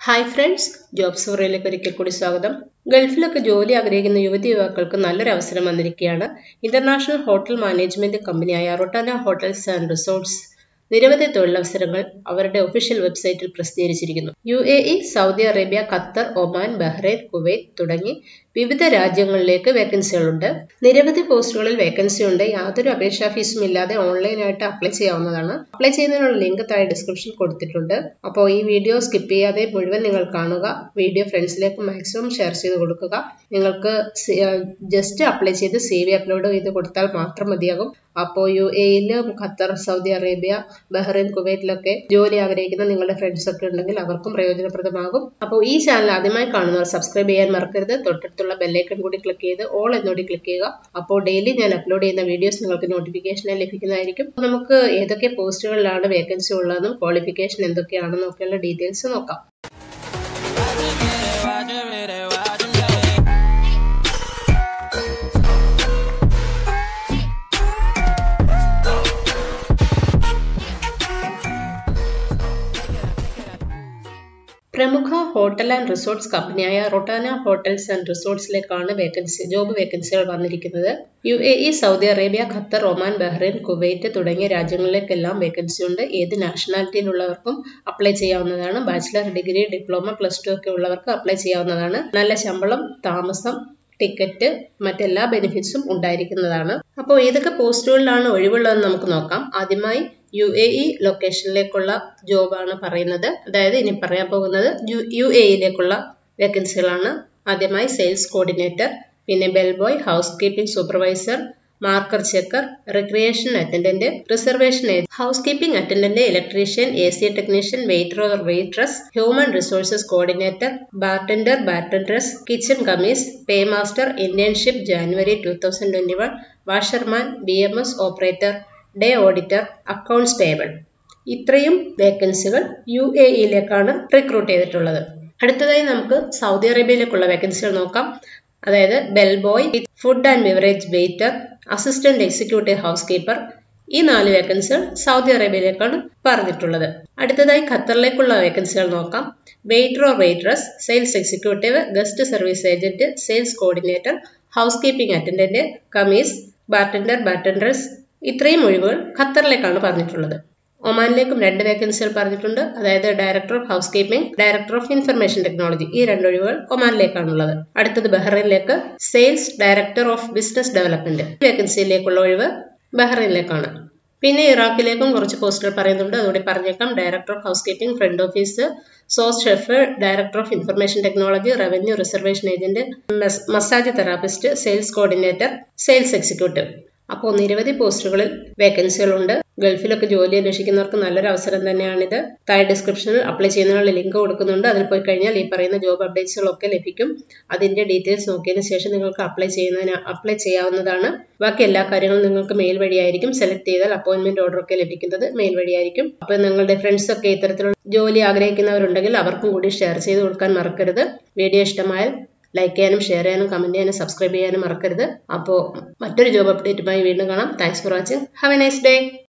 hi friends job സോറിയിലേക്ക് ഒരിക്കൽ കൂടി സ്വാഗതം ഗൾഫിലൊക്കെ ജോലി ആഗ്രഹിക്കുന്ന യുവതി യുവാക്കൾക്ക് നല്ലൊരു അവസരം വന്നിരിക്കുകയാണ് ഇന്റർനാഷണൽ ഹോട്ടൽ മാനേജ്മെന്റ് കമ്പനിയായ റൊട്ടാന ഹോട്ടൽസ് ആൻഡ് റിസോർട്ട്സ് നിരവധി തൊഴിലവസരങ്ങൾ അവരുടെ ഒഫീഷ്യൽ വെബ്സൈറ്റിൽ പ്രസിദ്ധീകരിച്ചിരിക്കുന്നു U A E Saudi Arabia Qatar Oman Bahrain Kuwait തുടങ്ങി വിവിധ രാജ്യങ്ങളിലേക്ക് വേക്കൻസികളുണ്ട് നിരവധി പോസ്റ്റുകളിൽ വേക്കൻസി ഉണ്ട് യാതൊരു അപേക്ഷാ ഫീസും ഇല്ലാതെ ഓൺലൈനായിട്ട് അപ്ലൈ ചെയ്യാവുന്നതാണ് അപ്ലൈ ചെയ്യുന്നതിനുള്ള ലിങ്ക് താഴെ ഡിസ്ക്രിപ്ഷൻ കൊടുത്തിട്ടുണ്ട് അപ്പോൾ ഈ വീഡിയോ സ്കിപ്പ് ചെയ്യാതെ മുഴുവൻ നിങ്ങൾ കാണുക വീഡിയോ ഫ്രണ്ട്സിലേക്ക് മാക്സിമം ഷെയർ ചെയ്ത് കൊടുക്കുക നിങ്ങൾക്ക് ജസ്റ്റ് അപ്ലൈ ചെയ്ത് സി വി അപ്ലോഡ് ചെയ്ത് കൊടുത്താൽ മാത്രം മതിയാകും അപ്പോൾ യു എയിൽ ഖത്തർ സൗദി അറേബ്യ ബഹ്റൈൻ കുവൈറ്റിലൊക്കെ ജോലി ആഗ്രഹിക്കുന്ന നിങ്ങളുടെ ഫ്രണ്ട്സ് ഒക്കെ ഉണ്ടെങ്കിൽ അവർക്കും പ്രയോജനപ്രദമാകും അപ്പോൾ ഈ ചാനൽ ആദ്യമായി കാണുന്നവർ സബ്സ്ക്രൈബ് ചെയ്യാൻ മറക്കരുത് തൊട്ടടുത്തുള്ള ബെല്ലൈക്കൺ കൂടി ക്ലിക്ക് ചെയ്ത് ഓൾ എന്നോടി ക്ലിക്ക് ചെയ്യുക അപ്പോൾ ഡെയിലി ഞാൻ അപ്ലോഡ് ചെയ്യുന്ന വീഡിയോസ് നിങ്ങൾക്ക് നോട്ടിഫിക്കേഷനായി ലഭിക്കുന്നതായിരിക്കും നമുക്ക് ഏതൊക്കെ പോസ്റ്റുകളിലാണ് വേക്കൻസി ഉള്ളതെന്നും ക്വാളിഫിക്കേഷൻ എന്തൊക്കെയാണെന്നും ഒക്കെയുള്ള ഡീറ്റെയിൽസ് നോക്കാം പ്രമുഖ ഹോട്ടൽ ആൻഡ് റിസോർട്ട്സ് കമ്പനിയായ റൊട്ടാന ഹോട്ടൽസ് ആൻഡ് റിസോർട്ട്സിലേക്കാണ് വേക്കൻസി ജോബ് വേക്കൻസികൾ വന്നിരിക്കുന്നത് U A E Saudi Arabia Qatar Oman Bahrain Kuwait തുടങ്ങിയ രാജ്യങ്ങളിലേക്കെല്ലാം വേക്കൻസി ഉണ്ട് ഏത് നാഷണാലിറ്റിയിലുള്ളവർക്കും അപ്ലൈ ചെയ്യാവുന്നതാണ് bachelor degree diploma plus two ഒക്കെ ഉള്ളവർക്ക് അപ്ലൈ ചെയ്യാവുന്നതാണ് നല്ല ശമ്പളം താമസം ടിക്കറ്റ് മറ്റെല്ലാ ബെനിഫിറ്റ്സും ഉണ്ടായിരിക്കുന്നതാണ് അപ്പോൾ ഏതൊക്കെ പോസ്റ്റുകളിലാണ് ഒഴിവുള്ളതെന്ന് നമുക്ക് നോക്കാം ആദ്യമായി യു എ ഇ ലൊക്കേഷനിലേക്കുള്ള ജോബാണ് പറയുന്നത് അതായത് ഇനി പറയാൻ പോകുന്നത് യു എ ഇയിലേക്കുള്ള വേക്കൻസികളാണ് ആദ്യമായി സെയിൽസ് കോർഡിനേറ്റർ പിന്നെ bellboy housekeeping supervisor marker checker recreation attendant reservation housekeeping attendant electrician A C technician waiter or waitress human resources coordinator bartender bartendress kitchen commis paymaster internship January two thousand twenty one washerman B M S operator day auditor accounts payable ഇത്രയും വേക്കൻസികൾ U A ഇയിലേക്കാണ് recruit ചെയ്തിട്ടുള്ളത് അടുത്തതായി നമുക്ക് Saudi അറേബ്യയിലേക്കുള്ള വേക്കൻസികൾ നോക്കാം അതായത് bellboy food and beverage waiter assistant executive housekeeper ഈ നാല് വേക്കൻസികൾ സൗദി അറേബ്യയിലേക്കാണ് പറഞ്ഞിട്ടുള്ളത് അടുത്തതായി ഖത്തറിലേക്കുള്ള വേക്കൻസികൾ നോക്കാം waiter or waitress sales executive guest service agent sales coordinator housekeeping attendant commis bartender bartenders ഇത്രയും ഒഴിവുകൾ ഖത്തറിലേക്കാണ് പറഞ്ഞിട്ടുള്ളത് ഒമാനിലേക്കും രണ്ട് വേക്കൻസികൾ പറഞ്ഞിട്ടുണ്ട് അതായത് director of housekeeping director of information technology ഈ രണ്ട് ഒഴിവുകൾ ഒമാനിലേക്കാണുള്ളത് അടുത്തത് ബഹ്റൈനിലേക്ക് sales director of business development വേക്കൻസിയിലേക്കുള്ള ഒഴിവ് ബഹ്റൈനിലേക്കാണ് പിന്നെ ഇറാഖിലേക്കും കുറച്ച് പോസ്റ്റുകൾ പറയുന്നുണ്ട് അതുകൂടി പറഞ്ഞേക്കാം director of housekeeping front office sous chef director of information technology revenue reservation agent massage therapist sales coordinator sales executive അപ്പോൾ നിരവധി പോസ്റ്റുകളിൽ വേക്കൻസികളുണ്ട് ഗൾഫിലൊക്കെ ജോലി അന്വേഷിക്കുന്നവർക്ക് നല്ലൊരു അവസരം തന്നെയാണിത് താഴെ ഡിസ്ക്രിപ്ഷനിൽ അപ്ലൈ ചെയ്യുന്നതിനുള്ള ലിങ്ക് കൊടുക്കുന്നുണ്ട് അതിൽ പോയി കഴിഞ്ഞാൽ ഈ പറയുന്ന ജോബ് അപ്ഡേറ്റ്സുകളൊക്കെ ലഭിക്കും അതിന്റെ ഡീറ്റെയിൽസ് നോക്കിയതിന് ശേഷം നിങ്ങൾക്ക് അപ്ലൈ ചെയ്യുന്നതിന് അപ്ലൈ ചെയ്യാവുന്നതാണ് ബാക്കി എല്ലാ കാര്യങ്ങളും നിങ്ങൾക്ക് മെയിൽ വഴിയായിരിക്കും സെലക്ട് ചെയ്താൽ അപ്പോയിന്റ്മെന്റ് ഓർഡർ ഒക്കെ ലഭിക്കുന്നത് മെയിൽ വഴിയായിരിക്കും അപ്പോൾ നിങ്ങളുടെ ഫ്രണ്ട്സ് ഒക്കെ ഇത്തരത്തിലുള്ള ജോലി ആഗ്രഹിക്കുന്നവരുണ്ടെങ്കിൽ അവർക്കും കൂടി ഷെയർ ചെയ്ത് കൊടുക്കാൻ മറക്കരുത് വീഡിയോ ഇഷ്ടമായാൽ ലൈക്ക് ചെയ്യാനും ഷെയർ ചെയ്യാനും കമന്റ് ചെയ്യാനും സബ്സ്ക്രൈബ് ചെയ്യാനും മറക്കരുത് അപ്പോൾ മറ്റൊരു ജോബ് അപ്ഡേറ്റുമായി വീണ്ടും കാണാം thanks for watching have a nice day